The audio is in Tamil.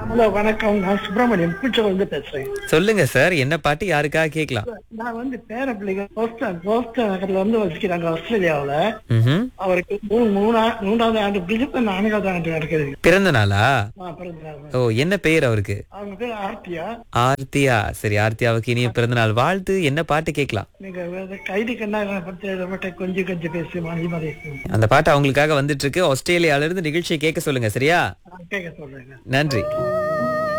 ஹலோ வணக்கம் நான் சுப்பிரமணியம் பூச்சல் வந்து பேசுறேன் சொல்லுங்க சார் என்ன பாட்டு யாருக்காக கேட்கலாம் நான் வந்து பேர பிள்ளைங்க போஸ்டன் போஸ்டன் நகர்ல வந்து வசிக்கிறாங்க ஆஸ்திரேலியாவுல ம்ஹும். அவருக்கு மூணு மூணா மூணாவது ஆண்டு பிடிச்சி நான்காவது ஆண்டு நடக்குது பிறந்த நாளா ஆ, பிறந்தநாள். ஓ என்ன பெயர் அவருக்கு அவங்க பேர் ஆர்த்தியா ஆர்த்தியா சரி ஆர்த்தியாவுக்கு இனிய பிறந்த நாள் வாழ்த்து என்ன பாட்டு கேட்கலாம் நீங்க வேற கைதி கண்ணா பத்தி ரொம்ப கொஞ்சம் கொஞ்சம் பேசி மதி மதி அந்த பாட்டு அவங்களுக்காக வந்துட்டு இருக்கு ஆஸ்திரேலியால இருந்து நிகழ்ச்சியை கேட்க சொல்லுங்க சரியா கேட்க சொல்றேங்க நன்றி